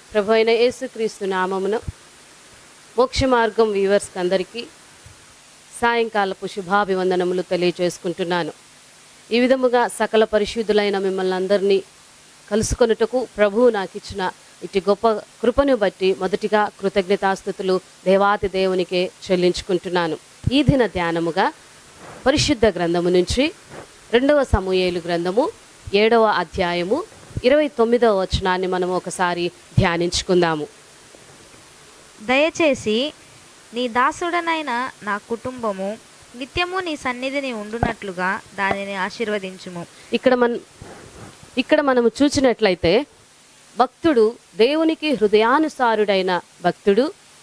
ప్రభు అయిన యేసుక్రీస్తు నామమున మోక్ష మార్గం వ్యూవర్స్కి అందరికీ సాయంకాలపు శుభాభివందనములు తెలియజేసుకుంటున్నాను ఈ విధముగా సకల పరిశుద్ధులైన మిమ్మల్ని అందరినీ కలుసుకొనుటకు ప్రభువు నాకు ఇచ్చిన ఇటు గొప్ప కృపను బట్టి మొదటిగా కృతజ్ఞతాస్థుతులు దేవాతి దేవునికే చెల్లించుకుంటున్నాను ఈ దిన ధ్యానముగా పరిశుద్ధ గ్రంథము నుంచి రెండవ సమూయేలు గ్రంథము ఏడవ అధ్యాయము ఇరవై తొమ్మిదవ వచనాన్ని మనం ఒకసారి ధ్యానించుకుందాము దయచేసి నీ దాసుడనైన నా కుటుంబము నిత్యము నీ సన్నిధిని ఉండునట్లుగా దానిని ఆశీర్వదించుము ఇక్కడ మన ఇక్కడ మనము చూసినట్లయితే భక్తుడు దేవునికి హృదయానుసారుడైన భక్తుడు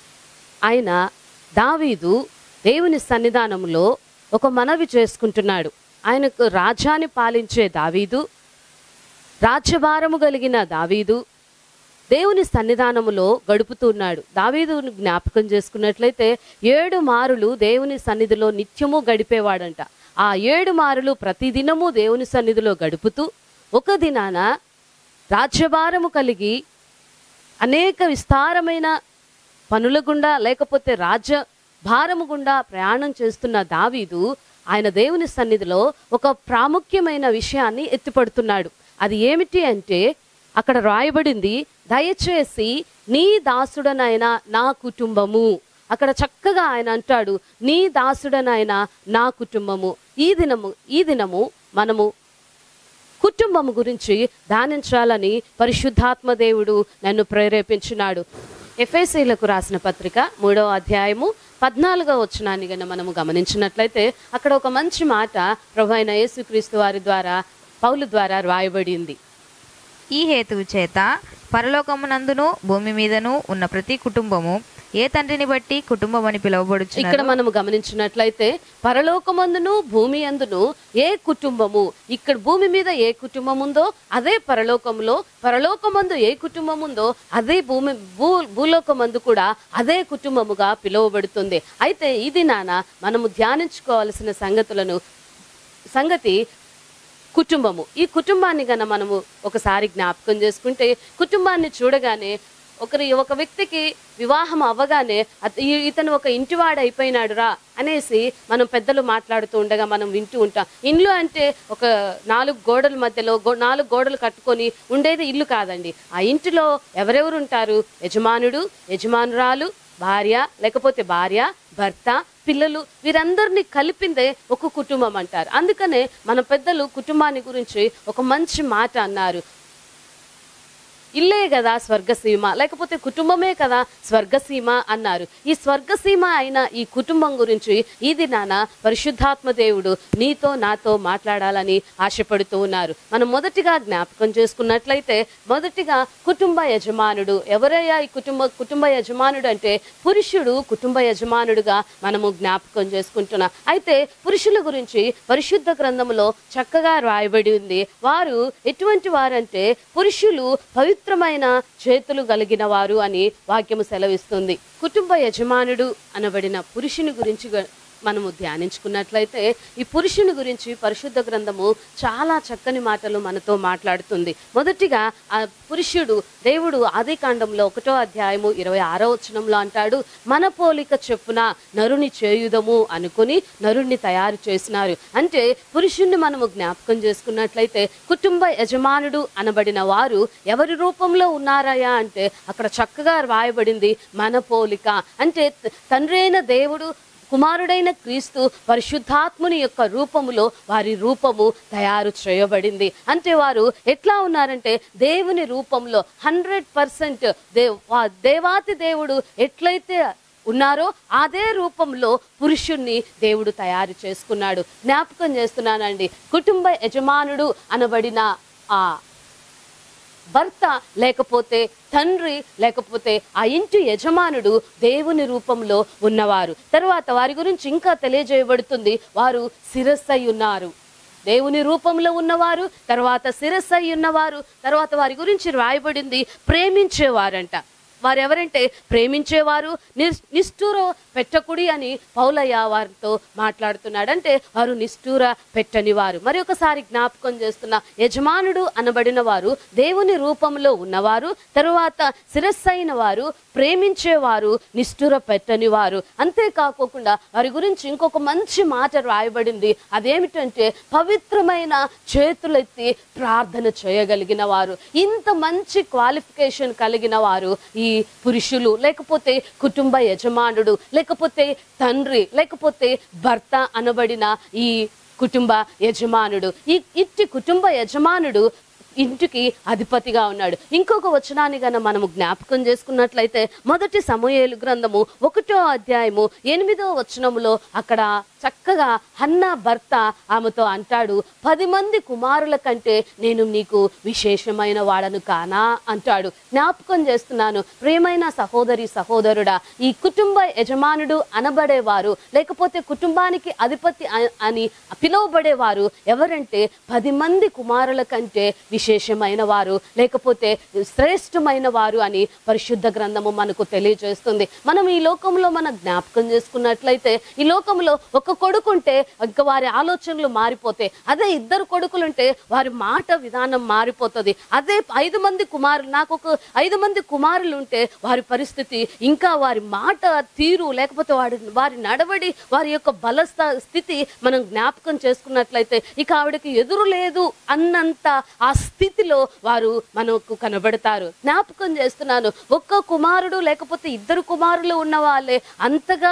ఆయన దావీదు దేవుని సన్నిధానంలో ఒక మనవి చేసుకుంటున్నాడు ఆయనకు రాజ్యాన్ని పాలించే దావీదు రాజ్యభారము కలిగిన దావీదు దేవుని సన్నిధానములో గడుపుతున్నాడు దావీదుని జ్ఞాపకం చేసుకున్నట్లయితే ఏడు మారులు దేవుని సన్నిధిలో నిత్యము గడిపేవాడంట ఆ ఏడు మారులు ప్రతిదినము దేవుని సన్నిధిలో గడుపుతూ ఒక దినాన రాజ్యభారము కలిగి అనేక విస్తారమైన పనుల గుండా లేకపోతే రాజ్య భారము గుండా ప్రయాణం చేస్తున్న దావీదు ఆయన దేవుని సన్నిధిలో ఒక ప్రాముఖ్యమైన విషయాన్ని ఎత్తిపడుతున్నాడు అది ఏమిటి అంటే అక్కడ రాయబడింది దయచేసి నీ దాసుడనైన నా కుటుంబము అక్కడ చక్కగా ఆయన అంటాడు నీ దాసుడనైన నా కుటుంబము ఈ దినము ఈ దినము మనము కుటుంబం గురించి ధ్యానించాలని పరిశుద్ధాత్మ దేవుడు నన్ను ప్రేరేపించినాడు ఎఫ్ఎస్సీలకు రాసిన పత్రిక మూడవ అధ్యాయము పద్నాలుగో వచనాన్ని గన మనము గమనించినట్లయితే అక్కడ ఒక మంచి మాట ప్రభు అయిన యేసుక్రీస్తు వారి ద్వారా పౌలు ద్వారా రాయబడింది ఈ హేతువు చేత పరలోకమునందును భూమి మీదను ఉన్న ప్రతి కుటుంబము ఏ తండ్రిని బట్టి కుటుంబం అని పిలువబడుచున్నదో ఇక్కడ మనము గమనించినట్లయితే పరలోకమందును భూమి అందును ఏ కుటుంబము ఇక్కడ భూమి మీద ఏ కుటుంబం ఉందో అదే పరలోకంలో పరలోకమందు ఏ కుటుంబం ఉందో అదే భూమి భూ భూలోకమందు కూడా అదే కుటుంబముగా పిలువబడుతుంది అయితే ఇది నాన్న మనము ధ్యానించుకోవాల్సిన సంగతులను సంగతి కుటుంబము ఈ కుటుంబాన్ని గన మనము ఒకసారి జ్ఞాపకం చేసుకుంటే కుటుంబాన్ని చూడగానే ఒకరి ఒక వ్యక్తికి వివాహం అవ్వగానే అత- ఈ- ఇతను ఒక ఇంటివాడు అయిపోయినాడురా అనేసి మనం పెద్దలు మాట్లాడుతూ ఉండగా మనం వింటూ ఉంటాం ఇల్లు అంటే ఒక నాలుగు గోడల మధ్యలో గో- నాలుగు గోడలు కట్టుకొని ఉండేది ఇల్లు కాదండి ఆ ఇంటిలో ఎవరెవరు ఉంటారు యజమానుడు యజమానురాలు భార్య లేకపోతే భార్య భర్త పిల్లలు వీరందరినీ కలిపిందే ఒక కుటుంబం అంటారు అందుకనే మన పెద్దలు కుటుంబాన్ని గురించి ఒక మంచి మాట అన్నారు ఇల్లే కదా స్వర్గసీమ లేకపోతే కుటుంబమే కదా స్వర్గసీమ అన్నారు ఈ స్వర్గసీమ అయిన ఈ కుటుంబం గురించి ఈ దినాన పరిశుద్ధాత్మ దేవుడు నీతో నాతో మాట్లాడాలని ఆశపడుతూ ఉన్నారు మనం మొదటిగా జ్ఞాపకం చేసుకున్నట్లయితే మొదటిగా కుటుంబ యజమానుడు ఎవరయ్యా ఈ కుటుంబ కుటుంబ యజమానుడు అంటే పురుషుడు కుటుంబ యజమానుడుగా మనము జ్ఞాపకం చేసుకుంటున్నాం అయితే పురుషుల గురించి పరిశుద్ధ గ్రంథములో చక్కగా రాయబడి ఉంది వారు ఎటువంటి వారంటే పురుషులు పవిత్రమైన చేతులు కలిగిన వారు అని వాక్యము సెలవిస్తుంది కుటుంబ యజమానుడు అనబడిన పురుషుని గురించి గ- మనము ధ్యానించుకున్నట్లయితే ఈ పురుషుని గురించి పరిశుద్ధ గ్రంథము చాలా చక్కని మాటలు మనతో మాట్లాడుతుంది మొదటిగా ఆ పురుషుడు దేవుడు ఆది కాండంలో ఒకటో అధ్యాయము ఇరవై ఆరో వచనంలో అంటాడు మన పోలిక చెప్పున నరుని చేయుదము అనుకుని నరుణ్ణి తయారు చేసినారు అంటే పురుషుణ్ణి మనము జ్ఞాపకం చేసుకున్నట్లయితే కుటుంబ యజమానుడు అనబడిన వారు ఎవరి రూపంలో ఉన్నారయ్యా అంటే అక్కడ చక్కగా రాయబడింది మన పోలిక అంటే త- తండ్రి అయిన దేవుడు కుమారుడైన క్రీస్తు పరిశుద్ధాత్ముని యొక్క రూపములో వారి రూపము తయారు చేయబడింది అంటే వారు ఎట్లా ఉన్నారంటే దేవుని రూపంలో హండ్రెడ్ పర్సెంట్ దేవ్ వా- దేవాతి దేవుడు ఎట్లయితే ఉన్నారో అదే రూపంలో పురుషుణ్ణి దేవుడు తయారు చేసుకున్నాడు జ్ఞాపకం చేస్తున్నానండి కుటుంబ యజమానుడు అనబడిన ఆ భర్త లేకపోతే తండ్రి లేకపోతే ఆ ఇంటి యజమానుడు దేవుని రూపంలో ఉన్నవారు తర్వాత వారి గురించి ఇంకా తెలియజేయబడుతుంది వారు శిరస్సై ఉన్నారు దేవుని రూపంలో ఉన్నవారు తర్వాత శిరస్సై ఉన్నవారు తర్వాత వారి గురించి రాయబడింది ప్రేమించేవారంట వారెవరంటే ప్రేమించేవారు నిస్ నిష్ఠూర పెట్టకుడి అని పౌలయ్య వారితో మాట్లాడుతున్నాడు అంటే వారు నిష్ఠూర పెట్టని వారు మరి ఒకసారి జ్ఞాపకం చేస్తున్న యజమానుడు అనబడిన వారు దేవుని రూపంలో ఉన్నవారు తరువాత శిరస్సైన వారు ప్రేమించేవారు నిష్ఠుర పెట్టని వారు అంతేకాకోకుండా వారి గురించి ఇంకొక మంచి మాట రాయబడింది అదేమిటంటే పవిత్రమైన చేతులెత్తి ప్రార్థన చేయగలిగిన వారు ఇంత మంచి క్వాలిఫికేషన్ కలిగిన వారు ఈ పురుషులు లేకపోతే కుటుంబ యజమానుడు లేకపోతే తండ్రి లేకపోతే భర్త అనబడిన ఈ కుటుంబ యజమానుడు ఈ ఇట్టి కుటుంబ యజమానుడు ఇంటికి అధిపతిగా ఉన్నాడు ఇంకొక వచనాన్ని గన మనము జ్ఞాపకం చేసుకున్నట్లయితే మొదటి సమూయేలు గ్రంథము ఒకటో అధ్యాయము ఎనిమిదో వచనములో అక్కడ చక్కగా హన్న భర్త ఆమెతో అంటాడు పది మంది కుమారుల కంటే నేను నీకు విశేషమైన వాడను కానా అంటాడు జ్ఞాపకం చేస్తున్నాను ప్రియమైన సహోదరి సహోదరుడా ఈ కుటుంబ యజమానుడు అనబడేవారు లేకపోతే కుటుంబానికి అధిపతి అ- అని పిలువబడేవారు ఎవరంటే పది మంది కుమారుల కంటే విశేషమైన వారు లేకపోతే శ్రేష్టమైన వారు అని పరిశుద్ధ గ్రంథము మనకు తెలియజేస్తుంది మనం ఈ లోకంలో మన జ్ఞాపకం చేసుకున్నట్లయితే ఈ లోకంలో ఒక కొడుకుంటే ఇంకా వారి ఆలోచనలు మారిపోతాయి అదే ఇద్దరు కొడుకులుంటే వారి మాట విధానం మారిపోతుంది అదే ఐదు మంది కుమారులు నాకు ఒక ఐదు మంది కుమారులు ఉంటే వారి పరిస్థితి ఇంకా వారి మాట తీరు లేకపోతే వాడి వారి నడవడి వారి యొక్క బల స్థ- స్థితి మనం జ్ఞాపకం చేసుకున్నట్లయితే ఇక ఆవిడకి ఎదురు లేదు అన్నంత ఆ స్థితిలో వారు మనకు కనబడతారు జ్ఞాపకం చేస్తున్నాను ఒక్క కుమారుడు లేకపోతే ఇద్దరు కుమారులు ఉన్న వాళ్ళే అంతగా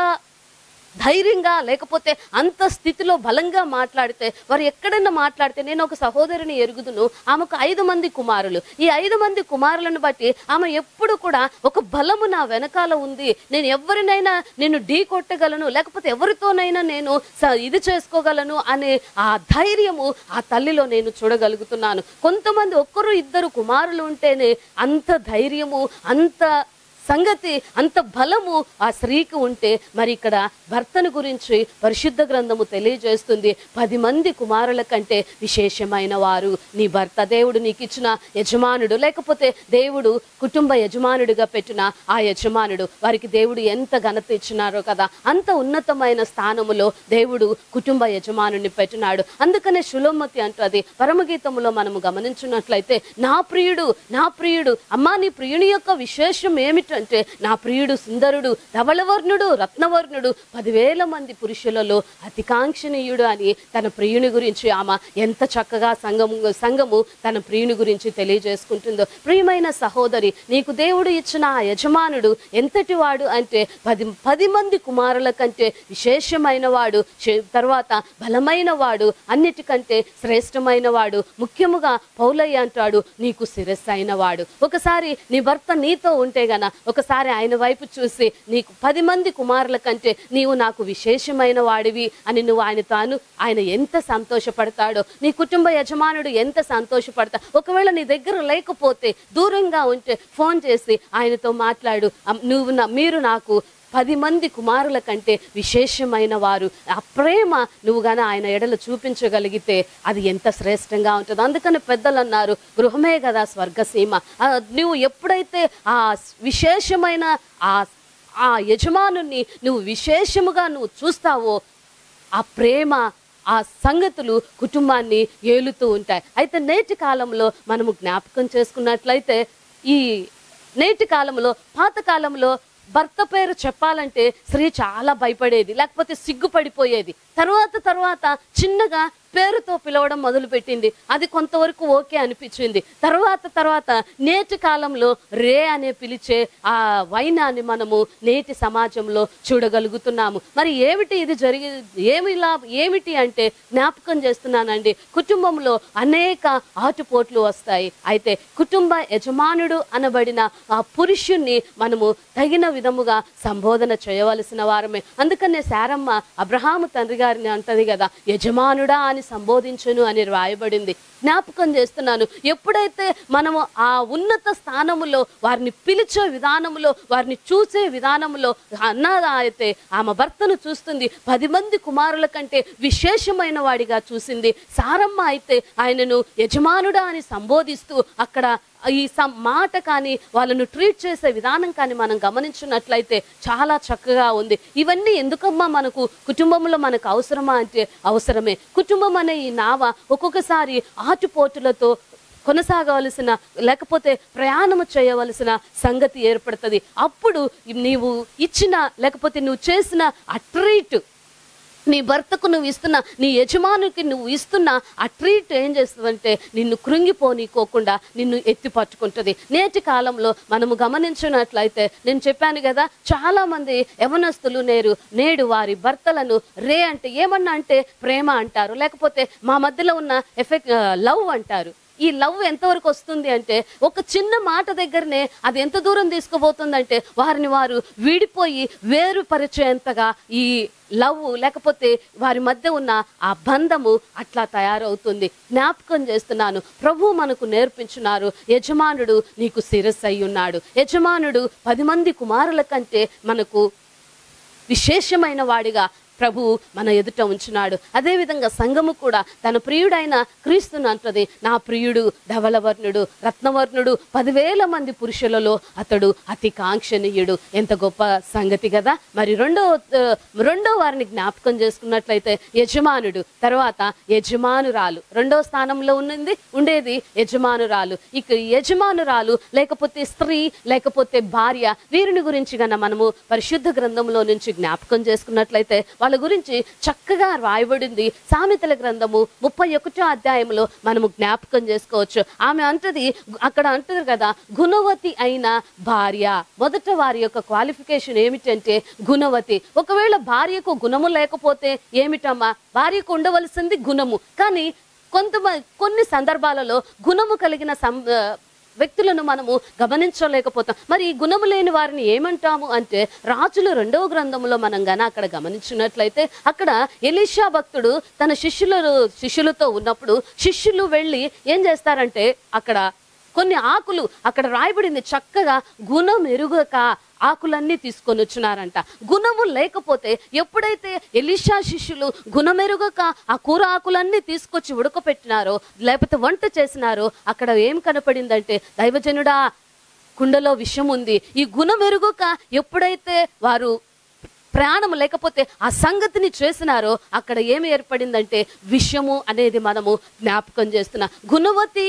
ధైర్యంగా లేకపోతే అంత స్థితిలో బలంగా మాట్లాడితే వారు ఎక్కడన్నా మాట్లాడితే నేను ఒక సహోదరిని ఎరుగుదును ఆమెకు ఐదు మంది కుమారులు ఈ ఐదు మంది కుమారులను బట్టి ఆమె ఎప్పుడు కూడా ఒక బలము నా వెనకాల ఉంది నేను ఎవరినైనా నేను ఢీ కొట్టగలను లేకపోతే ఎవరితోనైనా నేను స- ఇది చేసుకోగలను అనే ఆ ధైర్యము ఆ తల్లిలో నేను చూడగలుగుతున్నాను కొంతమంది ఒక్కరు ఇద్దరు కుమారులు ఉంటేనే అంత ధైర్యము అంత సంగతి అంత బలము ఆ స్త్రీకి ఉంటే మరి ఇక్కడ భర్తను గురించి పరిశుద్ధ గ్రంథము తెలియజేస్తుంది పది మంది కుమారుల కంటే విశేషమైన వారు నీ భర్త దేవుడు నీకు ఇచ్చిన యజమానుడు లేకపోతే దేవుడు కుటుంబ యజమానుడిగా పెట్టిన ఆ యజమానుడు వారికి దేవుడు ఎంత ఘనత ఇచ్చినారో కదా అంత ఉన్నతమైన స్థానములో దేవుడు కుటుంబ యజమానుని పెట్టినాడు అందుకనే శులోమతి అంటది పరమగీతములో మనము గమనించినట్లయితే నా ప్రియుడు నా ప్రియుడు అమ్మా నీ ప్రియుని యొక్క విశేషం ఏమిటంటే నా ప్రియుడు సుందరుడు ధవళవర్ణుడు రత్నవర్ణుడు పదివేల మంది పురుషులలో అతికాంక్షణీయుడు అని తన ప్రియుని గురించి ఆమె ఎంత చక్కగా సంఘము సంఘము తన ప్రియుని గురించి తెలియజేసుకుంటుందో ప్రియమైన సహోదరి నీకు దేవుడు ఇచ్చిన ఆ యజమానుడు ఎంతటి వాడు అంటే పది పది మంది కుమారుల కంటే విశేషమైన వాడు శే- తర్వాత బలమైన వాడు అన్నిటికంటే శ్రేష్టమైన వాడు ముఖ్యముగా పౌలయ్య అంటాడు నీకు శిరస్సు అయిన వాడు ఒకసారి నీ భర్త నీతో ఉంటే గన ఒకసారి ఆయన వైపు చూసి నీకు పది మంది కుమారుల కంటే నీవు నాకు విశేషమైన వాడివి అని నువ్వు ఆయన తాను ఆయన ఎంత సంతోషపడతాడో నీ కుటుంబ యజమానుడు ఎంత సంతోషపడతా ఒకవేళ నీ దగ్గర లేకపోతే దూరంగా ఉంటే ఫోన్ చేసి ఆయనతో మాట్లాడు "అమ్, నువ్వు నా- మీరు నాకు పది మంది కుమారుల కంటే విశేషమైన వారు ఆ ప్రేమ నువ్వు గాన ఆయన ఎడలు చూపించగలిగితే అది ఎంత శ్రేష్టంగా ఉంటుంది అందుకని పెద్దలు అన్నారు గృహమే కదా స్వర్గసీమ ఆ, నువ్వు ఎప్పుడైతే ఆ విశేషమైన ఆ ఆ యజమానుని నువ్వు విశేషముగా నువ్వు చూస్తావో ఆ ప్రేమ ఆ సంగతులు కుటుంబాన్ని ఏలుతూ ఉంటాయి అయితే నేటి కాలంలో మనము జ్ఞాపకం చేసుకున్నట్లయితే ఈ నేటి కాలంలో పాత కాలంలో భర్త పేరు చెప్పాలంటే స్త్రీ చాలా భయపడేది లేకపోతే సిగ్గుపడిపోయేది తర్వాత తర్వాత చిన్నగా పేరుతో పిలవడం మొదలుపెట్టింది అది కొంతవరకు ఓకే అనిపించింది తర్వాత తర్వాత నేటి కాలంలో రే అనే పిలిచే ఆ వైనాన్ని మనము నేటి సమాజంలో చూడగలుగుతున్నాము మరి ఏమిటి ఇది జరిగి ఏమిలా ఏమిటి అంటే జ్ఞాపకం చేస్తున్నానండి కుటుంబంలో అనేక ఆటుపోట్లు వస్తాయి అయితే కుటుంబ యజమానుడు అనబడిన ఆ పురుషుణ్ణి మనము తగిన విధముగా సంబోధన చేయవలసిన వారమే అందుకనే శారమ్మ అబ్రహాము తండ్రి గారిని అంటది కదా యజమానుడా అని సంబోధించును అని రాయబడింది జ్ఞాపకం చేస్తున్నాను ఎప్పుడైతే మనము ఆ ఉన్నత స్థానములో వారిని పిలిచే విధానములో వారిని చూసే విధానములో అన్న అయితే ఆమె భర్తను చూస్తుంది పది మంది కుమారుల కంటే విశేషమైన వాడిగా చూసింది సారమ్మ అయితే ఆయనను యజమానుడా అని సంబోధిస్తూ అక్కడ ఈ సం- మాట కానీ వాళ్ళను ట్రీట్ చేసే విధానం కానీ మనం గమనించినట్లయితే చాలా చక్కగా ఉంది ఇవన్నీ ఎందుకమ్మా మనకు కుటుంబంలో మనకు అవసరమా అంటే అవసరమే కుటుంబం అనే ఈ నావ ఒక్కొక్కసారి ఆటుపోటులతో కొనసాగవలసిన లేకపోతే ప్రయాణము చేయవలసిన సంగతి ఏర్పడుతుంది అప్పుడు నీవు ఇచ్చిన లేకపోతే నువ్వు చేసిన ఆ ట్రీట్ నీ భర్తకు నువ్వు ఇస్తున్న నీ యజమానికి నువ్వు ఇస్తున్న ఆ ట్రీట్ ఏం చేస్తుందంటే నిన్ను కృంగిపోనీకోకుండా నిన్ను ఎత్తి పట్టుకుంటుంది నేటి కాలంలో మనము గమనించినట్లయితే నేను చెప్పాను కదా చాలా మంది యవనస్తులు నేరు నేడు వారి భర్తలను రే అంటే ఏమన్నా అంటే ప్రేమ అంటారు లేకపోతే మా మధ్యలో ఉన్న ఎఫెక్ట్ లవ్ అంటారు ఈ లవ్ ఎంతవరకు వస్తుంది అంటే ఒక చిన్న మాట దగ్గరనే అది ఎంత దూరం తీసుకుపోతుందంటే వారిని వారు విడిపోయి వేరుపరిచేంతగా ఈ లవ్ లేకపోతే వారి మధ్య ఉన్న ఆ బంధము అట్లా తయారవుతుంది జ్ఞాపకం చేస్తున్నాను ప్రభు మనకు నేర్పించున్నారు యజమానుడు నీకు శిరస్సు అయి ఉన్నాడు యజమానుడు పది మంది కుమారుల కంటే మనకు విశేషమైన వాడిగా ప్రభు మన ఎదుట ఉంచున్నాడు అదేవిధంగా సంఘము కూడా తన ప్రియుడైన క్రీస్తుని అంటది నా ప్రియుడు ధవలవర్ణుడు రత్నవర్ణుడు పదివేల మంది పురుషులలో అతడు అతి కాంక్షణీయుడు ఎంత గొప్ప సంగతి కదా మరి రెండో ఆ, రెండో వారిని జ్ఞాపకం చేసుకున్నట్లయితే యజమానుడు తర్వాత యజమానురాలు రెండో స్థానంలో ఉన్నది ఉండేది యజమానురాలు ఇక ఈ యజమానురాలు లేకపోతే స్త్రీ లేకపోతే భార్య వీరిని గురించి గన మనము పరిశుద్ధ గ్రంథంలో నుంచి జ్ఞాపకం చేసుకున్నట్లయితే వాళ్ళ గురించి చక్కగా రాయబడింది సామెతల గ్రంథము ముప్పై ఒకటో అధ్యాయంలో మనము జ్ఞాపకం చేసుకోవచ్చు ఆమె అంటది అక్కడ అంటది కదా గుణవతి అయిన భార్య మొదట వారి యొక్క క్వాలిఫికేషన్ ఏమిటంటే గుణవతి ఒకవేళ భార్యకు గుణము లేకపోతే ఏమిటమ్మా భార్యకు ఉండవలసింది గుణము కానీ కొంతమంది కొన్ని సందర్భాలలో గుణము కలిగిన సం ఆ, వ్యక్తులను మనము గమనించలేకపోతాం మరి ఈ గుణము లేని వారిని ఏమంటాము అంటే రాజులు రెండవ గ్రంథంలో మనం గన అక్కడ గమనించినట్లయితే అక్కడ ఎలీషా భక్తుడు తన శిష్యులు శిష్యులతో ఉన్నప్పుడు శిష్యులు వెళ్ళి ఏం చేస్తారంటే అక్కడ కొన్ని ఆకులు అక్కడ రాయబడింది చక్కగా గుణం ఎరుగక ఆకులన్నీ తీసుకొని వచ్చినారంట గుణము లేకపోతే ఎప్పుడైతే ఎలీషా శిష్యులు గుణమెరుగక ఆ కూర ఆకులన్నీ తీసుకొచ్చి ఉడకపెట్టినారో లేకపోతే వంట చేసినారో అక్కడ ఏం కనపడిందంటే దైవజనుడా కుండలో విషం ఉంది ఈ గుణమెరుగక ఎప్పుడైతే వారు ప్రాణం లేకపోతే ఆ సంగతిని చేసినారో అక్కడ ఏమి ఏర్పడిందంటే విషము అనేది మనము జ్ఞాపకం చేస్తున్నా గుణవతి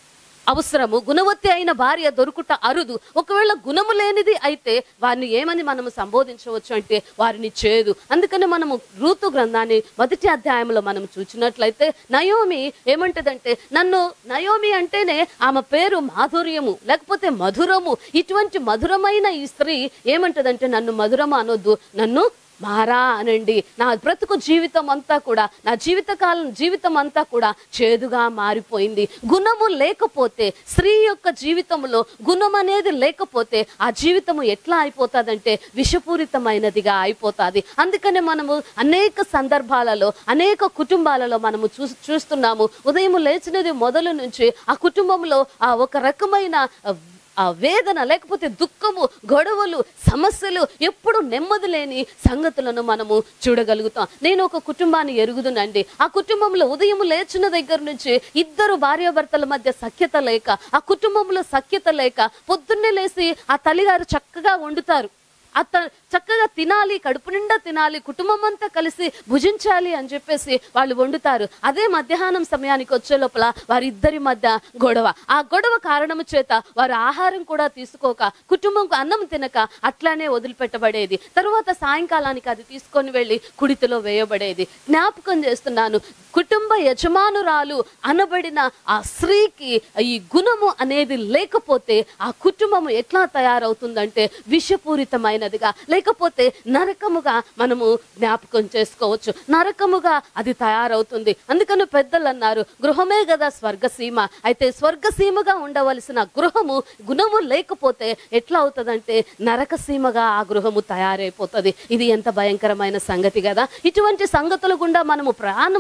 అవసరము గుణవతి అయిన భార్య దొరుకుట అరుదు ఒకవేళ గుణము లేనిది అయితే వారిని ఏమని మనము సంబోధించవచ్చు అంటే వారిని చేదు అందుకని మనము రూతు గ్రంథాన్ని మొదటి అధ్యాయంలో మనం చూసినట్లయితే నయోమి ఏమంటదంటే నన్ను నయోమి అంటేనే ఆమె పేరు మాధుర్యము లేకపోతే మధురము ఇటువంటి మధురమైన ఈ స్త్రీ ఏమంటదంటే నన్ను మధురము అనొద్దు నన్ను మారా అనండి నా బ్రతుకు జీవితం అంతా కూడా నా జీవితకాలం జీవితం అంతా కూడా చేదుగా మారిపోయింది గుణము లేకపోతే స్త్రీ యొక్క జీవితంలో గుణం అనేది లేకపోతే ఆ జీవితము ఎట్లా అయిపోతుందంటే విషపూరితమైనదిగా అయిపోతుంది అందుకనే మనము అనేక సందర్భాలలో అనేక కుటుంబాలలో మనము చూ చూస్తున్నాము ఉదయం లేచినది మొదలు నుంచి ఆ కుటుంబంలో ఆ ఒక రకమైన ఆ, ఆ వేదన లేకపోతే దుఃఖము గొడవలు సమస్యలు ఎప్పుడు నెమ్మది లేని సంగతులను మనము చూడగలుగుతాం నేను ఒక కుటుంబాన్ని ఎరుగుదునండి ఆ కుటుంబంలో ఉదయం లేచిన దగ్గర నుంచి ఇద్దరు భార్యాభర్తల మధ్య సఖ్యత లేక ఆ కుటుంబంలో సఖ్యత లేక పొద్దున్నే లేచి ఆ తల్లిగారు చక్కగా వండుతారు అత చక్కగా తినాలి కడుపు నిండా తినాలి కుటుంబం అంతా కలిసి భుజించాలి అని చెప్పేసి వాళ్ళు వండుతారు అదే మధ్యాహ్నం సమయానికి వచ్చే లోపల వారిద్దరి మధ్య గొడవ ఆ గొడవ కారణము చేత వారు ఆహారం కూడా తీసుకోక కుటుంబంకు అన్నం తినక అట్లానే వదిలిపెట్టబడేది తరువాత సాయంకాలానికి అది తీసుకొని వెళ్ళి కుడితిలో వేయబడేది జ్ఞాపకం చేస్తున్నాను కుటుంబ యజమానురాలు అనబడిన ఆ స్త్రీకి ఈ గుణము అనేది లేకపోతే ఆ కుటుంబము ఎట్లా తయారవుతుందంటే విషపూరితమైనదిగా లేకపోతే నరకముగా మనము జ్ఞాపకం చేసుకోవచ్చు నరకముగా అది తయారవుతుంది అందుకని పెద్దలు అన్నారు గృహమే కదా స్వర్గసీమ అయితే స్వర్గసీమగా ఉండవలసిన గృహము గుణము లేకపోతే ఎట్లా అవుతుందంటే నరకసీమగా ఆ గృహము తయారైపోతుంది ఇది ఎంత భయంకరమైన సంగతి కదా ఇటువంటి సంగతుల గుండా మనము ప్రయాణము చేయకుండా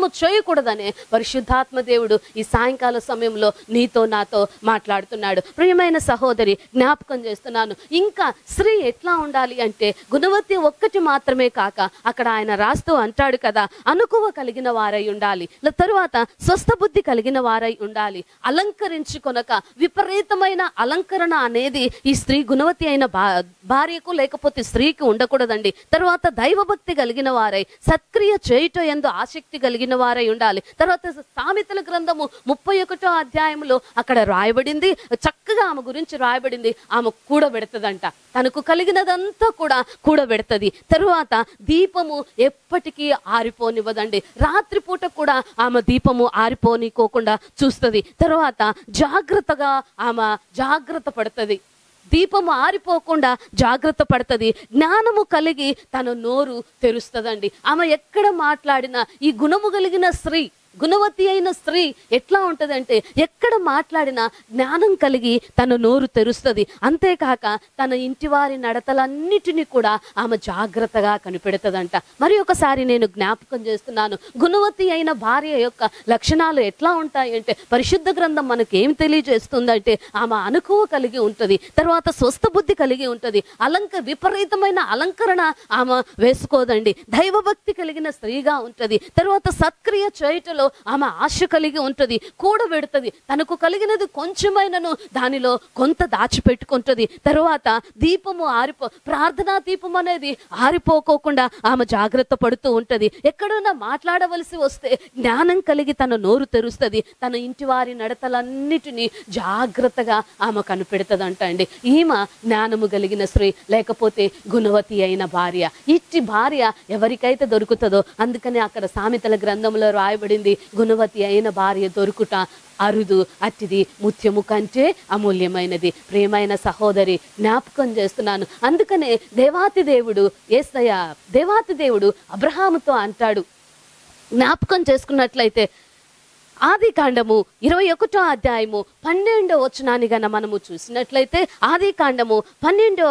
చేయకూడదనే పరిశుద్ధాత్మ దేవుడు ఈ సాయంకాల సమయంలో నీతో నాతో మాట్లాడుతున్నాడు ప్రియమైన సహోదరి జ్ఞాపకం చేస్తున్నాను ఇంకా స్త్రీ ఎట్లా ఉండాలి అంటే గుణవతి ఒక్కటి మాత్రమే కాక అక్కడ ఆయన రాస్తూ అంటాడు కదా అనుకువ కలిగిన వారై ఉండాలి ల- తరువాత స్వస్థ బుద్ధి కలిగిన వారై ఉండాలి అలంకరించుకొనక విపరీతమైన అలంకరణ అనేది ఈ స్త్రీ గుణవతి అయిన భా భార్యకు లేకపోతే స్త్రీకి ఉండకూడదండి తర్వాత దైవభక్తి కలిగిన వారై సత్క్రియ చేయుట ఎందు ఆసక్తి కలిగిన వారై ఉండాలి తర్వాత సామెతల గ్రంథము ముప్పై ఒకటో అధ్యాయంలో అక్కడ రాయబడింది చక్కగా ఆమె గురించి రాయబడింది ఆమె కూడబెడుతుందంట తనకు కలిగినదంతా కూడా కూడబెడుతుంది తరువాత దీపము ఎప్పటికీ ఆరిపోనివ్వదండి రాత్రిపూట కూడా ఆమె దీపము ఆరిపోనికోకుండా చూస్తుంది తరువాత జాగ్రత్తగా ఆమె జాగ్రత్త పడుతుంది దీపము ఆరిపోకుండా జాగ్రత్త పడుతుంది జ్ఞానము కలిగి తన నోరు తెరుస్తుందండి ఆమె ఎక్కడ మాట్లాడినా ఈ గుణము కలిగిన స్త్రీ గుణవతి అయిన స్త్రీ ఎట్లా ఉంటదంటే ఎక్కడ మాట్లాడినా జ్ఞానం కలిగి తన నోరు తెరుస్తుంది అంతేకాక తన ఇంటి వారి నడతలన్నిటినీ కూడా ఆమె జాగ్రత్తగా కనిపెడుతుందంట మరి ఒకసారి నేను జ్ఞాపకం చేస్తున్నాను గుణవతి అయిన భార్య యొక్క లక్షణాలు ఎట్లా ఉంటాయి అంటే పరిశుద్ధ గ్రంథం మనకి ఏం తెలియజేస్తుందంటే ఆమె అనుకువ కలిగి ఉంటుంది తర్వాత స్వస్థ బుద్ధి కలిగి ఉంటుంది అలంక విపరీతమైన అలంకరణ ఆమె వేసుకోదండి దైవభక్తి కలిగిన స్త్రీగా ఉంటుంది తర్వాత సత్క్రియ చేయుటలో ఆమె ఆశ కలిగి ఉంటుంది కూడబెడుతుంది తనకు కలిగినది కొంచెమైనను దానిలో కొంత దాచిపెట్టుకుంటుంది తర్వాత దీపము ఆరిపో ప్రార్థనా దీపం అనేది ఆరిపోకోకుండా ఆమె జాగ్రత్త పడుతూ ఉంటుంది ఎక్కడైనా మాట్లాడవలసి వస్తే జ్ఞానం కలిగి తన నోరు తెరుస్తుంది తన ఇంటి వారి నడతలన్నిటినీ జాగ్రత్తగా ఆమె కనిపెడుతుందంట అండి ఈమె జ్ఞానము కలిగిన స్త్రీ లేకపోతే గుణవతి అయిన భార్య ఇట్టి భార్య ఎవరికైతే దొరుకుతుందో అందుకని అక్కడ సామెతల గ్రంథంలో రాయబడింది గుణవతి అయిన భార్య దొరుకుట అరుదు అట్టిది ముత్యము కంటే అమూల్యమైనది ప్రేమైన సహోదరి జ్ఞాపకం చేస్తున్నాను అందుకనే దేవాతి దేవుడు ఏసయ్య దేవాతి దేవుడు అబ్రహాముతో అంటాడు జ్ఞాపకం చేసుకున్నట్లయితే ఆది కాండము ఇరవై ఒకటో అధ్యాయము పన్నెండో వచనాన్ని గన మనము చూసినట్లయితే ఆది కాండము పన్నెండో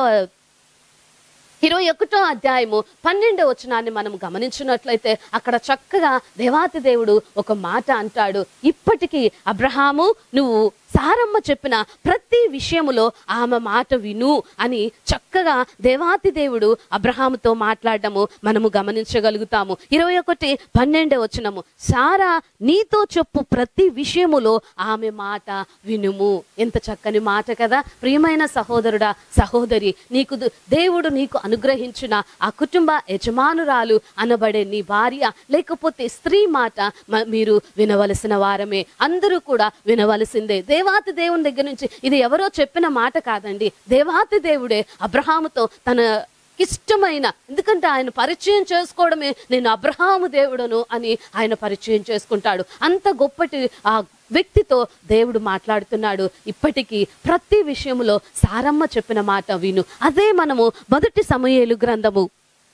ఇరవై ఒకటో అధ్యాయము పన్నెండో వచనాన్ని మనం గమనించినట్లయితే అక్కడ చక్కగా దేవాతి దేవుడు ఒక మాట అంటాడు ఇప్పటికీ అబ్రహాము నువ్వు సారమ్మ చెప్పిన ప్రతి విషయములో ఆమె మాట విను అని చక్కగా దేవాతి దేవుడు అబ్రహాముతో మాట్లాడటము మనము గమనించగలుగుతాము ఇరవై ఒకటి పన్నెండే వచనము సారా నీతో చెప్పు ప్రతి విషయములో ఆమె మాట వినుము ఎంత చక్కని మాట కదా ప్రియమైన సహోదరుడా సహోదరి నీకు దు- దేవుడు నీకు అనుగ్రహించిన ఆ కుటుంబ యజమానురాలు అనబడే నీ భార్య లేకపోతే స్త్రీ మాట మ- మీరు వినవలసిన వారమే అందరూ కూడా వినవలసిందే దేవాతి దేవుని దగ్గర నుంచి ఇది ఎవరో చెప్పిన మాట కాదండి దేవాతి దేవుడే అబ్రహాముతో తన ఇష్టమైన ఎందుకంటే ఆయన పరిచయం చేసుకోవడమే నేను అబ్రహాము దేవుడను అని ఆయన పరిచయం చేసుకుంటాడు అంత గొప్పటి ఆ వ్యక్తితో దేవుడు మాట్లాడుతున్నాడు ఇప్పటికీ ప్రతి విషయంలో సారమ్మ చెప్పిన మాట విను అదే మనము మొదటి సమయేలు గ్రంథము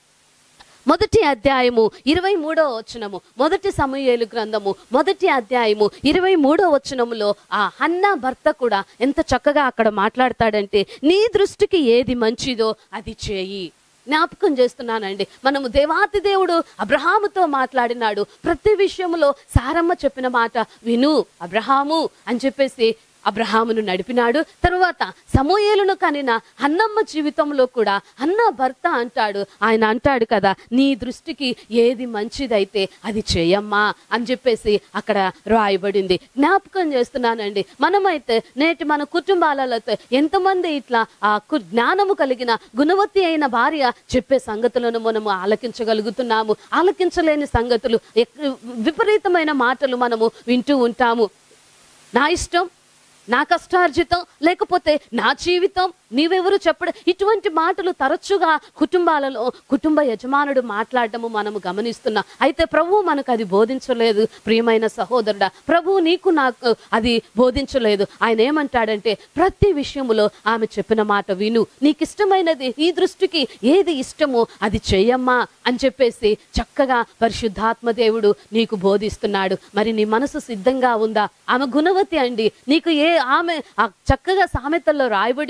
మొదటి అధ్యాయము ఇరవై మూడో వచనము మొదటి సమూయేలు గ్రంథము మొదటి అధ్యాయము ఇరవై మూడో వచనములో ఆ హన్నా భర్త కూడా ఎంత చక్కగా అక్కడ మాట్లాడతాడంటే నీ దృష్టికి ఏది మంచిదో అది చేయి జ్ఞాపకం చేస్తున్నానండి మనము దేవాతి దేవుడు అబ్రహాముతో మాట్లాడినాడు ప్రతి విషయంలో సారమ్మ చెప్పిన మాట విను అబ్రహాము అని చెప్పేసి అబ్రహామును నడిపినాడు తరువాత సమూయేలును కనిన అన్నమ్మ జీవితంలో కూడా అన్న భర్త అంటాడు ఆయన అంటాడు కదా నీ దృష్టికి ఏది మంచిదైతే అది చేయమ్మా అని చెప్పేసి అక్కడ రాయబడింది జ్ఞాపకం చేస్తున్నానండి మనమైతే నేటి మన కుటుంబాలలో ఎంతమంది ఇట్లా ఆ కు- జ్ఞానము కలిగిన గుణవతి అయిన భార్య చెప్పే సంగతులను మనము ఆలకించగలుగుతున్నాము ఆలకించలేని సంగతులు ఎక్- విపరీతమైన మాటలు మనము వింటూ ఉంటాము నా ఇష్టం నా కష్టార్జితం లేకపోతే నా జీవితం నీవెవరు చెప్పడం ఇటువంటి మాటలు తరచుగా కుటుంబాలలో కుటుంబ యజమానుడు మాట్లాడటము మనము గమనిస్తున్నాం అయితే ప్రభువు మనకు అది బోధించలేదు ప్రియమైన సహోదరుడా ప్రభువు నీకు నాకు అది బోధించలేదు ఆయన ఏమంటాడంటే ప్రతి విషయములో ఆమె చెప్పిన మాట విను నీకు ఇష్టమైనది ఈ దృష్టికి ఏది ఇష్టమో అది చెయ్యమ్మా అని చెప్పేసి చక్కగా పరిశుద్ధాత్మ దేవుడు నీకు బోధిస్తున్నాడు మరి నీ మనసు సిద్ధంగా ఉందా ఆమె గుణవతి అండి నీకు ఏ ఆమె ఆ చక్కగా సామెతల్లో రాయబడి ఉంది ముప్పై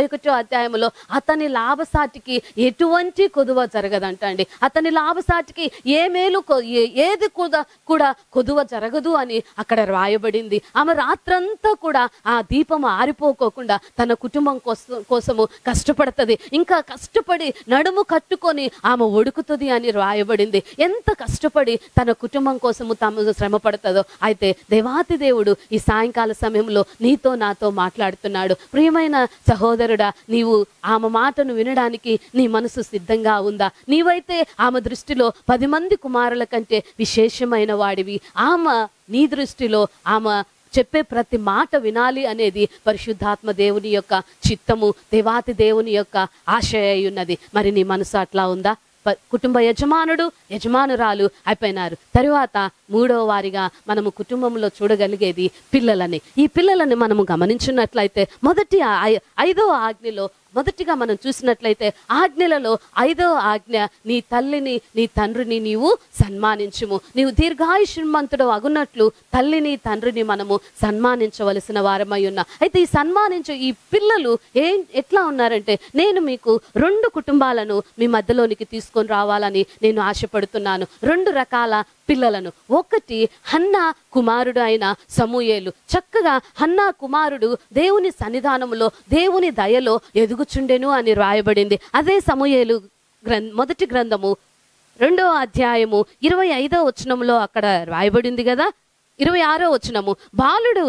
ఒకటో అధ్యాయంలో అతని లాభసాటికి ఎటువంటి కొదువ జరగదంట అండి అతని లాభసాటికి ఏ మేలు కొ- ఏ- ఏది కూడా కూడా కొదువ జరగదు అని అక్కడ రాయబడింది ఆమె రాత్రంతా కూడా ఆ దీపం ఆరిపోకోకుండా తన కుటుంబం కోసం కోసము కష్టపడుతుంది ఇంకా కష్టపడి నడుము కట్టుకొని ఆమె ఒడుకుతుంది అని రాయబడింది ఎంత కష్టపడి తన కుటుంబం కోసము తాము శ్రమ పడుతుందో అయితే దేవాతి దేవుడు ఈ సాయంకాల సమయంలో నీతో నాతో మాట్లాడుతున్నాడు ప్రియమైన సహోదరుడా నీవు ఆమె మాటను వినడానికి నీ మనసు సిద్ధంగా ఉందా నీవైతే ఆమె దృష్టిలో పది మంది కుమారుల కంటే విశేషమైన వాడివి ఆమె నీ దృష్టిలో ఆమె చెప్పే ప్రతి మాట వినాలి అనేది పరిశుద్ధాత్మ దేవుని యొక్క చిత్తము దేవాతి దేవుని యొక్క ఆశయ అయి ఉన్నది మరి నీ మనసు అట్లా ఉందా ప- కుటుంబ యజమానుడు యజమానురాలు అయిపోయినారు తరువాత మూడవ వారిగా మనము కుటుంబంలో చూడగలిగేది పిల్లలని ఈ పిల్లలని మనము గమనించినట్లయితే మొదటి ఆ- ఐ- ఐదవ ఆజ్ఞలో మొదటిగా మనం చూసినట్లయితే ఆజ్ఞలలో ఐదవ ఆజ్ఞ నీ తల్లిని నీ తండ్రిని నీవు సన్మానించుము నీవు దీర్ఘాయుష్మంతుడు అగున్నట్లు తల్లిని తండ్రిని మనము సన్మానించవలసిన వారమై ఉన్నా అయితే ఈ సన్మానించు ఈ పిల్లలు ఏం ఎట్లా ఉన్నారంటే నేను మీకు రెండు కుటుంబాలను మీ మధ్యలోనికి తీసుకొని రావాలని నేను ఆశపడుతున్నాను రెండు రకాల పిల్లలను ఒకటి హన్నా కుమారుడు అయిన సమూయేలు చక్కగా హన్నా కుమారుడు దేవుని సన్నిధానములో దేవుని దయలో ఎదుగుచుండెను అని రాయబడింది అదే సమూయేలు గ్రంథ మొదటి గ్రంథము రెండో అధ్యాయము ఇరవై ఐదో వచనంలో అక్కడ రాయబడింది కదా ఇరవై ఆరో వచనము బాలుడు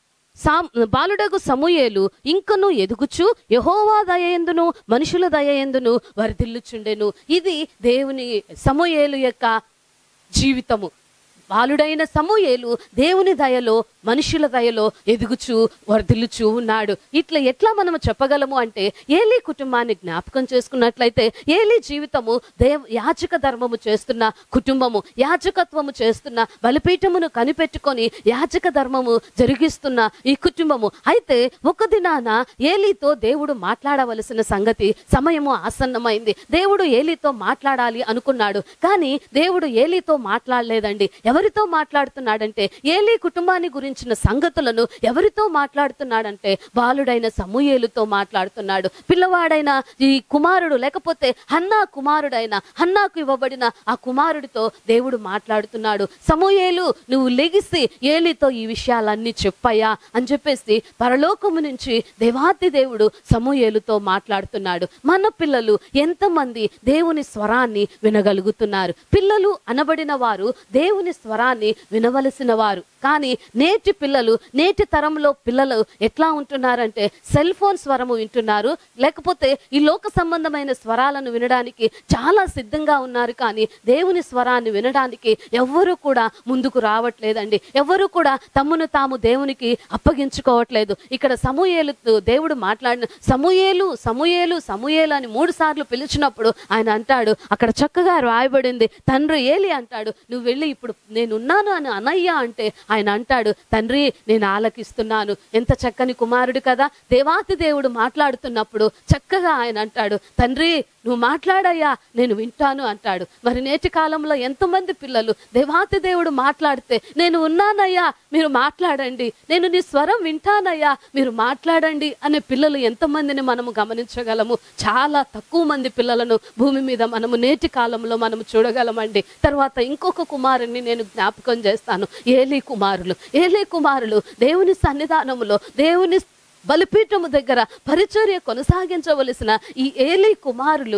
సా బాలుడగు సమూయేలు ఇంకను ఎదుగుచు యహోవా దయయందును మనుషుల దయయందును వర్ధిల్లుచుండెను ఇది దేవుని సమూయేలు యొక్క జీవితము బాలుడైన సమూయేలు దేవుని దయలో మనుషుల దయలో ఎదుగుచూ వర్ధిల్లుచూ ఉన్నాడు ఇట్లా ఎట్లా మనం చెప్పగలము అంటే ఏలీ కుటుంబాన్ని జ్ఞాపకం చేసుకున్నట్లయితే ఏలీ జీవితము దేవ యాచక ధర్మము చేస్తున్న కుటుంబము యాచకత్వము చేస్తున్న బలిపీఠమును కనిపెట్టుకొని యాచక ధర్మము జరిగిస్తున్న ఈ కుటుంబము అయితే ఒక దినాన ఏలీతో దేవుడు మాట్లాడవలసిన సంగతి సమయము ఆసన్నమైంది దేవుడు ఏలీతో మాట్లాడాలి అనుకున్నాడు కానీ దేవుడు ఏలీతో మాట్లాడలేదండి ఎవరితో మాట్లాడుతున్నాడంటే ఏలీ కుటుంబాన్ని గురించిన సంగతులను ఎవరితో మాట్లాడుతున్నాడంటే బాలుడైన సమూయేలుతో మాట్లాడుతున్నాడు పిల్లవాడైన ఈ కుమారుడు లేకపోతే హన్నా కుమారుడైన హన్నాకు ఇవ్వబడిన ఆ కుమారుడితో దేవుడు మాట్లాడుతున్నాడు సమూయేలు నువ్వు లెగిసి ఏలితో ఈ విషయాలన్నీ చెప్పయ్యా అని చెప్పేసి పరలోకము నుంచి దేవాతి దేవుడు సమూయేలుతో మాట్లాడుతున్నాడు మన పిల్లలు ఎంతమంది దేవుని స్వరాన్ని వినగలుగుతున్నారు పిల్లలు అనబడిన వారు దేవుని స్వరాన్ని వినవలసిన వారు కానీ నేటి పిల్లలు నేటి తరంలో పిల్లలు ఎట్లా ఉంటున్నారంటే సెల్ ఫోన్ స్వరము వింటున్నారు లేకపోతే ఈ లోక సంబంధమైన స్వరాలను వినడానికి చాలా సిద్ధంగా ఉన్నారు కానీ దేవుని స్వరాన్ని వినడానికి ఎవ్వరూ కూడా ముందుకు రావట్లేదండి ఎవ్వరూ కూడా తమ్మును తాము దేవునికి అప్పగించుకోవట్లేదు ఇక్కడ సమూయేలు దేవుడు మాట్లాడిన సమూయేలు సమూయేలు సమూయేలు అని మూడు సార్లు పిలిచినప్పుడు ఆయన అంటాడు అక్కడ చక్కగా రాయబడింది తండ్రి ఏలి అంటాడు నువ్వు వెళ్ళి ఇప్పుడు నేనున్నాను అని అనయ్యా అంటే ఆయన అంటాడు తండ్రి నేను ఆలకిస్తున్నాను ఎంత చక్కని కుమారుడు కదా దేవాతి దేవుడు మాట్లాడుతున్నప్పుడు చక్కగా ఆయన అంటాడు తండ్రి నువ్వు మాట్లాడయ్యా నేను వింటాను అంటాడు మరి నేటి కాలంలో ఎంతమంది పిల్లలు దేవాతి దేవుడు మాట్లాడితే నేను ఉన్నానయ్యా మీరు మాట్లాడండి నేను నీ స్వరం వింటానయ్యా మీరు మాట్లాడండి అనే పిల్లలు ఎంతమందిని మనము గమనించగలము చాలా తక్కువ మంది పిల్లలను భూమి మీద మనము నేటి కాలంలో మనము చూడగలమండి తర్వాత ఇంకొక కుమారుని నేను జ్ఞాపకం చేస్తాను ఏలీ కుమారులు ఏలీ కుమారులు దేవుని సన్నిధానములో దేవుని బలిపీఠము దగ్గర పరిచర్య కొనసాగించవలసిన ఈ ఏలీ కుమారులు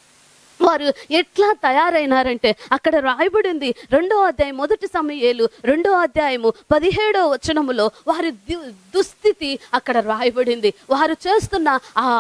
వారు ఎట్లా తయారైనారంటే అక్కడ రాయబడింది రెండో అధ్యాయం మొదటి సమయాలు రెండో అధ్యాయము పదిహేడో వచనములో వారి దు- దుస్థితి అక్కడ రాయబడింది వారు చేస్తున్న ఆ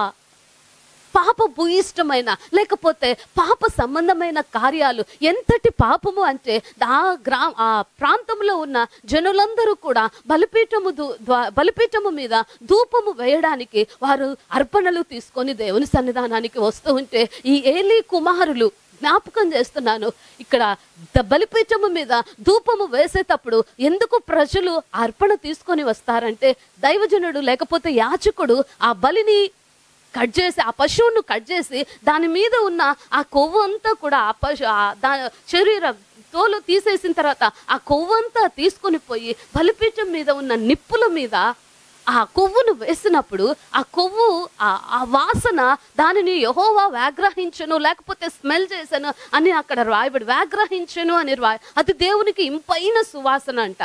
పాప భూయిష్టమైన లేకపోతే పాప సంబంధమైన కార్యాలు ఎంతటి పాపము అంటే ఆ గ్రా ఆ ప్రాంతంలో ఉన్న జనులందరూ కూడా బలిపీఠము దు- ద్వా- బలిపీఠము మీద ధూపము వేయడానికి వారు అర్పణలు తీసుకొని దేవుని సన్నిధానానికి వస్తూ ఉంటే ఈ ఏలీ కుమారులు జ్ఞాపకం చేస్తున్నాను ఇక్కడ ద- బలిపీఠము మీద ధూపము వేసేటప్పుడు ఎందుకు ప్రజలు అర్పణ తీసుకొని వస్తారంటే దైవజనుడు లేకపోతే యాచకుడు ఆ బలిని కట్ చేసి ఆ పశువును కట్ చేసి దాని మీద ఉన్న ఆ కొవ్వు అంతా కూడా ఆ పశు ఆ దా శరీర తోలు తీసేసిన తర్వాత ఆ కొవ్వంతా తీసుకొని పోయి బలిపీఠం మీద ఉన్న నిప్పుల మీద ఆ కొవ్వును వేసినప్పుడు ఆ కొవ్వు ఆ ఆ వాసన దానిని యహోవా వ్యాగ్రహించను లేకపోతే స్మెల్ చేశాను అని అక్కడ రాయబడి వ్యాగ్రహించను అని రాయ అది దేవునికి ఇంపైన సువాసన అంట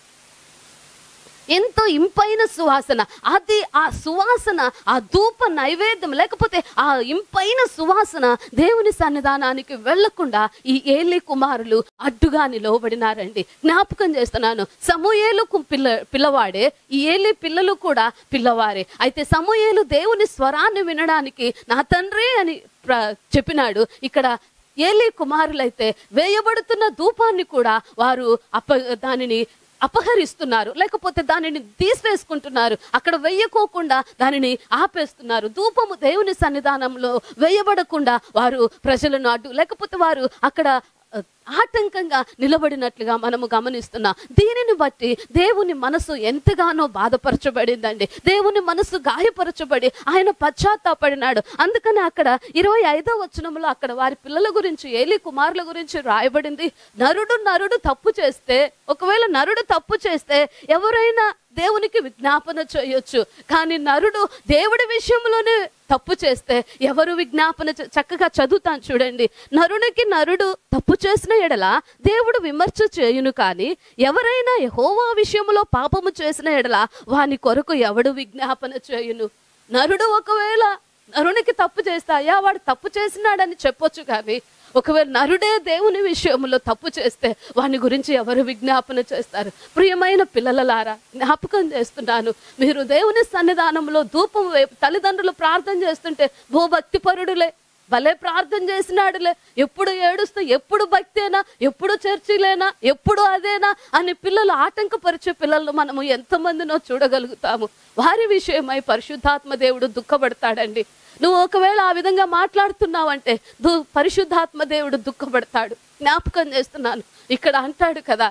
ఎంతో ఇంపైన సువాసన అది ఆ సువాసన ఆ ధూప నైవేద్యం లేకపోతే ఆ ఇంపైన సువాసన దేవుని సన్నిధానానికి వెళ్లకుండా ఈ ఏలి కుమారులు అడ్డుగా నిలవబడినారండి జ్ఞాపకం చేస్తున్నాను సమూయేలు కు- పిల్ల పిల్లవాడే ఈ ఏలి పిల్లలు కూడా పిల్లవారే అయితే సమూయేలు దేవుని స్వరాన్ని వినడానికి నా తండ్రి అని ప్ర- చెప్పినాడు ఇక్కడ ఏలి కుమారులైతే వేయబడుతున్న ధూపాన్ని కూడా వారు అప్ప దానిని అపహరిస్తున్నారు లేకపోతే దానిని తీసివేసుకుంటున్నారు అక్కడ వెయ్యకోకుండా దానిని ఆపేస్తున్నారు ధూపము దేవుని సన్నిధానంలో వేయబడకుండా వారు ప్రజలను అడ్డు లేకపోతే వారు అక్కడ ఆ, ఆటంకంగా నిలబడినట్లుగా మనము గమనిస్తున్నాం దీనిని బట్టి దేవుని మనసు ఎంతగానో బాధపరచబడిందండి దేవుని మనసు గాయపరచబడి ఆయన పశ్చాత్తాపడినాడు అందుకని అక్కడ ఇరవై ఐదో వచనంలో అక్కడ వారి పిల్లల గురించి ఏలి కుమారుల గురించి రాయబడింది నరుడు నరుడు తప్పు చేస్తే ఒకవేళ నరుడు తప్పు చేస్తే ఎవరైనా దేవునికి విజ్ఞాపన చేయొచ్చు కానీ నరుడు దేవుడి విషయంలోనే తప్పు చేస్తే ఎవరు విజ్ఞాపన చే- చక్కగా చదువుతాను చూడండి నరునికి నరుడు తప్పు చేసిన ఎడల దేవుడు విమర్శ చేయును కానీ ఎవరైనా యెహోవా విషయంలో పాపము చేసిన ఎడల వాని కొరకు ఎవడు విజ్ఞాపన చేయును నరుడు ఒకవేళ నరునికి తప్పు చేస్తే అయ్యా వాడు తప్పు చేసినాడని చెప్పొచ్చు కానీ ఒకవేళ నరుడే దేవుని విషయంలో తప్పు చేస్తే వాని గురించి ఎవరు విజ్ఞాపన చేస్తారు ప్రియమైన పిల్లలలారా జ్ఞాపకం చేస్తున్నాను మీరు దేవుని సన్నిధానంలో ధూపం వే- తల్లిదండ్రులు ప్రార్థన చేస్తుంటే భూ భక్తిపరుడులే భలే ప్రార్థన చేసినాడులే ఎప్పుడు ఏడుస్తూ ఎప్పుడు భక్తేనా ఎప్పుడు చర్చిలేనా ఎప్పుడు అదేనా అని పిల్లలు ఆటంకపరిచే పిల్లలు మనము ఎంతమందినో చూడగలుగుతాము వారి విషయమై పరిశుద్ధాత్మ దేవుడు దుఃఖపడతాడండి నువ్వు ఒకవేళ ఆ విధంగా మాట్లాడుతున్నావంటే దు పరిశుద్ధాత్మ దేవుడు దుఃఖపడతాడు జ్ఞాపకం చేస్తున్నాను ఇక్కడ అంటాడు కదా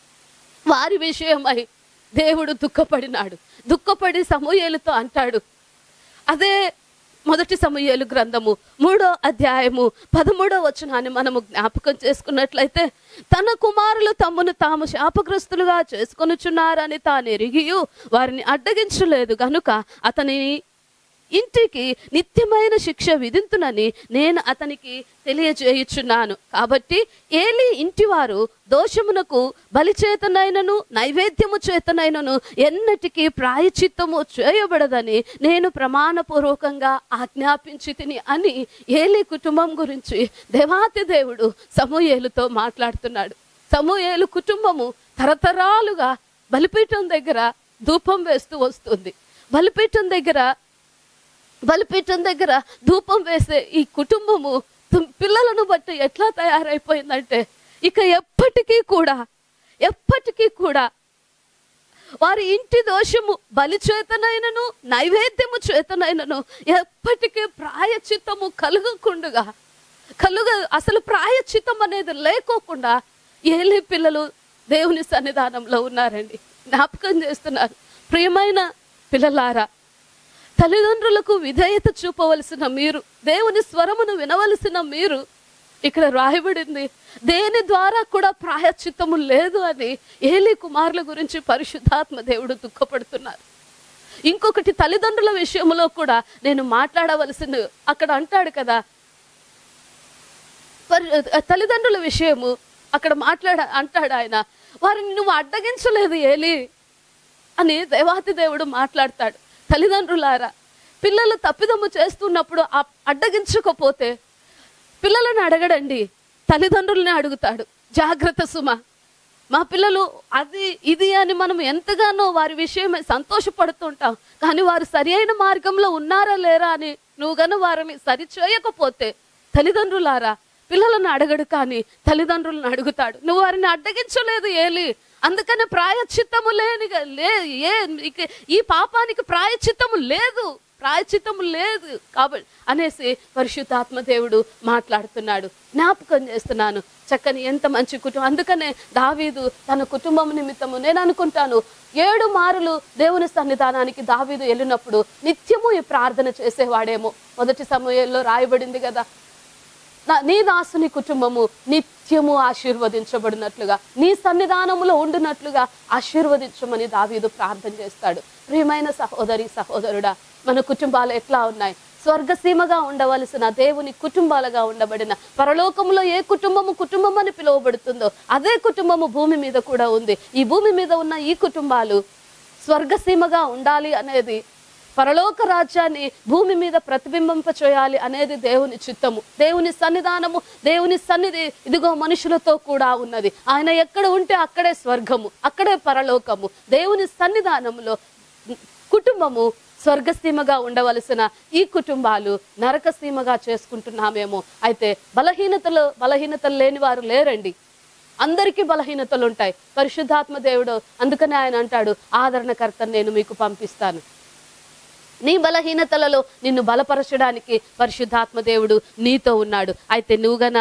వారి విషయమై దేవుడు దుఃఖపడినాడు దుఃఖపడి సమూయేలుతో అంటాడు అదే మొదటి సమూయేలు గ్రంథము మూడో అధ్యాయము పదమూడో వచనాన్ని మనము జ్ఞాపకం చేసుకున్నట్లయితే తన కుమారులు తమను తాము శాపగ్రస్తులుగా చేసుకొనుచున్నారని తాను ఎరిగియు వారిని అడ్డగించలేదు గనుక అతని ఇంటికి నిత్యమైన శిక్ష విధింతునని నేను అతనికి తెలియజేయుచున్నాను కాబట్టి ఏలి ఇంటివారు దోషమునకు బలి చేతనైనను నైవేద్యము చేతనైనను ఎన్నటికీ ప్రాయచిత్తము చేయబడదని నేను ప్రమాణపూర్వకంగా ఆజ్ఞాపించి తిని అని ఏలి కుటుంబం గురించి దేవాతి దేవుడు సమూయేలుతో మాట్లాడుతున్నాడు సమూయేలు కుటుంబము తరతరాలుగా బలిపీఠం దగ్గర ధూపం వేస్తూ వస్తుంది బలిపీఠం దగ్గర బలిపీఠం దగ్గర ధూపం వేసే ఈ కుటుంబము తుమ్- పిల్లలను బట్టి ఎట్లా తయారైపోయిందంటే ఇక ఎప్పటికీ కూడా ఎప్పటికీ కూడా వారి ఇంటి దోషము బలి చేతనైనను నైవేద్యము చేతనైనను ఎప్పటికీ ప్రాయచిత్తము కలుగకుండగా కలుగ అసలు ప్రాయచిత్తం అనేది లేకోకుండా ఏలి పిల్లలు దేవుని సన్నిధానంలో ఉన్నారండి జ్ఞాపకం చేస్తున్నారు ప్రియమైన పిల్లలారా తల్లిదండ్రులకు విధేయత చూపవలసిన మీరు దేవుని స్వరమును వినవలసిన మీరు ఇక్కడ రాయబడింది దేని ద్వారా కూడా ప్రాయశ్చిత్తము లేదు అని ఏలి కుమారుల గురించి పరిశుద్ధాత్మ దేవుడు దుఃఖపడుతున్నారు ఇంకొకటి తల్లిదండ్రుల విషయంలో కూడా నేను మాట్లాడవలసిన అక్కడ అంటాడు కదా పరి- తల్లిదండ్రుల విషయము అక్కడ మాట్లాడ అంటాడు ఆయన వారిని నువ్వు అడ్డగించలేదు ఏలి అని దేవాతి దేవుడు మాట్లాడతాడు తల్లిదండ్రులారా పిల్లలు తప్పిదమ్ము చేస్తున్నప్పుడు ఆ అడ్డగించకపోతే పిల్లలను అడగడండి తల్లిదండ్రుల్ని అడుగుతాడు జాగ్రత్త సుమ మా పిల్లలు అది ఇది అని మనం ఎంతగానో వారి విషయమై సంతోషపడుతుంటాం కానీ వారు సరి అయిన మార్గంలో ఉన్నారా లేరా అని నువ్వు గను వారిని సరి చేయకపోతే తల్లిదండ్రులారా పిల్లలను అడగడు కానీ తల్లిదండ్రులను అడుగుతాడు నువ్వు వారిని అడ్డగించలేదు ఏలి అందుకని ప్రాయచిత్తము లేని లే ఏ ఇక ఈ పాపానికి ప్రాయచిత్తము లేదు ప్రాయచిత్తము లేదు కాబట్టి అనేసి పరిశుద్ధాత్మ దేవుడు మాట్లాడుతున్నాడు జ్ఞాపకం చేస్తున్నాను చక్కని ఎంత మంచి కుటుంబం అందుకనే దావీదు తన కుటుంబం నిమిత్తము నేను అనుకుంటాను ఏడు మారులు దేవుని సన్నిధానానికి దావీదు వెళ్ళినప్పుడు నిత్యము ఈ ప్రార్థన చేసేవాడేమో మొదటి సమయంలో రాయబడింది కదా నా- నీ దాసుని కుటుంబము నిత్యము ఆశీర్వదించబడినట్లుగా నీ సన్నిధానములో ఉండునట్లుగా ఆశీర్వదించమని దావీదు ప్రార్థన చేస్తాడు ప్రియమైన సహోదరి సహోదరుడా మన కుటుంబాలు ఎట్లా ఉన్నాయి స్వర్గసీమగా ఉండవలసిన దేవుని కుటుంబాలుగా ఉండబడిన పరలోకంలో ఏ కుటుంబము కుటుంబం అని పిలువబడుతుందో అదే కుటుంబము భూమి మీద కూడా ఉంది ఈ భూమి మీద ఉన్న ఈ కుటుంబాలు స్వర్గసీమగా ఉండాలి అనేది పరలోక రాజ్యాన్ని భూమి మీద ప్రతిబింబింప చేయాలి అనేది దేవుని చిత్తము దేవుని సన్నిధానము దేవుని సన్నిధి ఇదిగో మనుషులతో కూడా ఉన్నది ఆయన ఎక్కడ ఉంటే అక్కడే స్వర్గము అక్కడే పరలోకము దేవుని సన్నిధానములో కుటుంబము స్వర్గసీమగా ఉండవలసిన ఈ కుటుంబాలు నరకసీమగా చేసుకుంటున్నామేమో అయితే బలహీనతలు బలహీనతలు లేని వారు లేరండి అందరికీ బలహీనతలు ఉంటాయి పరిశుద్ధాత్మ దేవుడు అందుకనే ఆయన అంటాడు ఆదరణకర్తను నేను మీకు పంపిస్తాను నీ బలహీనతలలో నిన్ను బలపరచడానికి పరిశుద్ధాత్మ దేవుడు నీతో ఉన్నాడు అయితే నువ్వుగన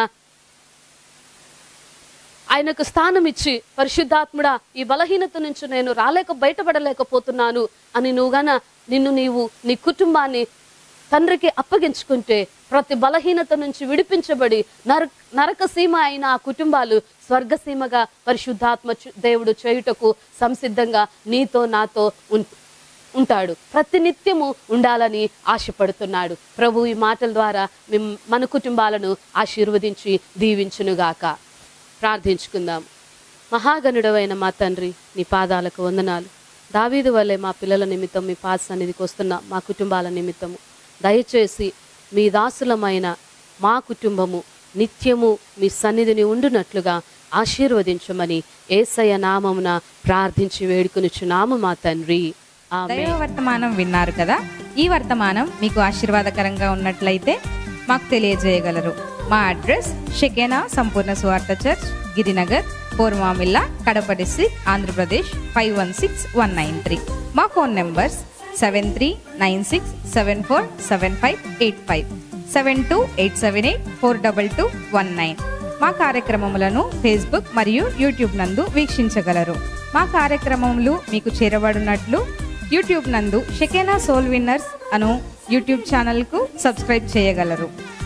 ఆయనకు స్థానం ఇచ్చి పరిశుద్ధాత్ముడా ఈ బలహీనత నుంచి నేను రాలేక బయటపడలేకపోతున్నాను అని నువ్వుగన నిన్ను నీవు నీ కుటుంబాన్ని తండ్రికి అప్పగించుకుంటే ప్రతి బలహీనత నుంచి విడిపించబడి నర నరకసీమ అయిన ఆ కుటుంబాలు స్వర్గసీమగా పరిశుద్ధాత్మ చు- దేవుడు చేయుటకు సంసిద్ధంగా నీతో నాతో ఉం ఉంటాడు ప్రతి నిత్యము ఉండాలని ఆశపడుతున్నాడు ప్రభు ఈ మాటల ద్వారా మిమ్- మన కుటుంబాలను ఆశీర్వదించి దీవించునుగాక ప్రార్థించుకుందాం మహాగణుడవైన మా తండ్రి నీ పాదాలకు వందనాలు దావీదు వల్లే మా పిల్లల నిమిత్తం మీ పాద సన్నిధికి వస్తున్న మా కుటుంబాల నిమిత్తము దయచేసి మీ దాసులమైన మా కుటుంబము నిత్యము మీ సన్నిధిని ఉండునట్లుగా ఆశీర్వదించమని ఏసయ్య నామమున ప్రార్థించి వేడుకొనుచున్నాము మా తండ్రి ఆమె దైవ వర్తమానం విన్నారు కదా ఈ వర్తమానం మీకు ఆశీర్వాదకరంగా ఉన్నట్లయితే మాకు తెలియజేయగలరు మా address Shekinah Sampoorna Suvartha church Girinagar Porumamilla Kadapa district Andhra Pradesh five one six one nine three మా phone numbers seven three nine six seven four seven five eight five seven two eight seven eight four double two one nine మా కార్యక్రమములను Facebook మరియు YouTube నందు వీక్షించగలరు మా కార్యక్రమములు మీకు చేరబడినట్లు YouTube నందు Shekinah soul winners అను యూట్యూబ్ ఛానల్కు సబ్స్క్రైబ్ చేయగలరు